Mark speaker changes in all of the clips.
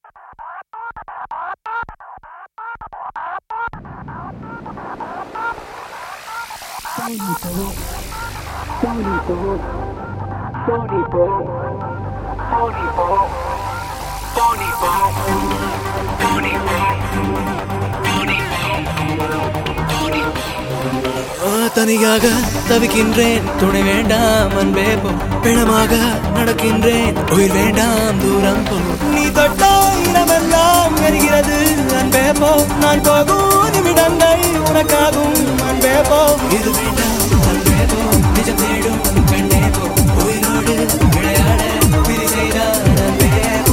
Speaker 1: ஆ, தனியாக தவிக்கின்றேன் துணை வேண்டாம் அன்பே போ பிணமாக நடக்கின்றேன் உயிர் வேண்டாம் தூரம் போ நீ தொட்டா இடமெல்லாம் எரிகிறது அன்பே போ நான் போகும் நிமிடங்கள் உனக்காகும் அன்பே போ இது வேண்டாம் அன்பே போ நிஜம் தேடும் கண்ணே போ உயிரோடு விளையாட பிரி செய்தான் அன்பே போ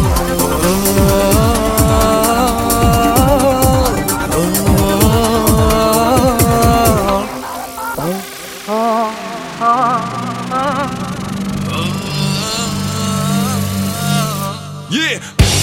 Speaker 2: Yeah.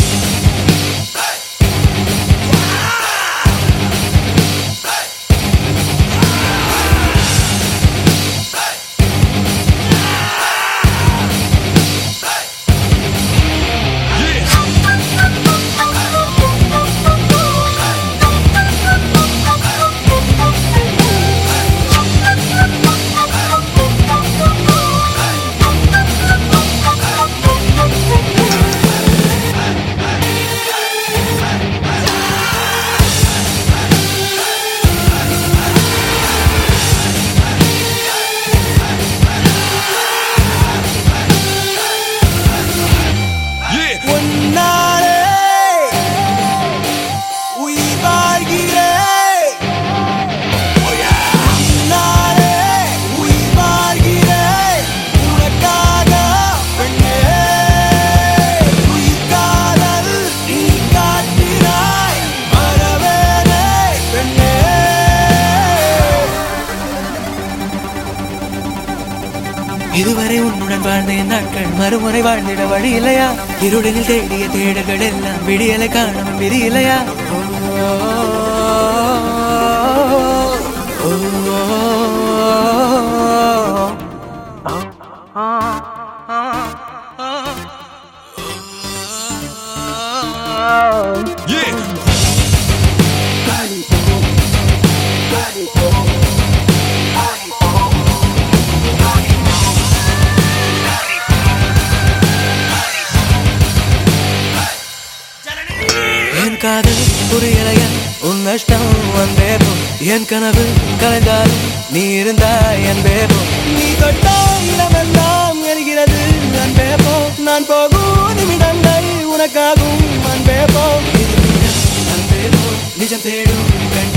Speaker 2: Yeah.
Speaker 1: உன்னாலே உயிர் வாழ்கிறேன். உன்னாலே உயிர் வாழ்கிறேன். உனக்காக பெண்ணே. உயிர் காதல் நீ காட்டினாய். மறவேனே பெண்ணே. இதுவரை உன்னுடன் வாழ்ந்த என் நாட்கள் மறுமுறை வாழ்ந்திட வழி இல்லையா இருளினில் தேடிய தேடல்கள் எல்லாம் விடியலை காணவும் விதி இல்லையா ஓ, ஓ,
Speaker 2: Yeah.
Speaker 1: என் காதல் புரியலையா உன் நஷ்டம் வந்தே போ என் கனவு கலைந்தாலும் நீ இருந்தாய் என் பேபோ நீ தொட்டா இடமெல்லாம் எரிகிறது அன்பே போ நான் போகும் நிமிடங்கள் உனக்காகும் அன்பே போ அன்பே போ நிஜம் தேடும் கண்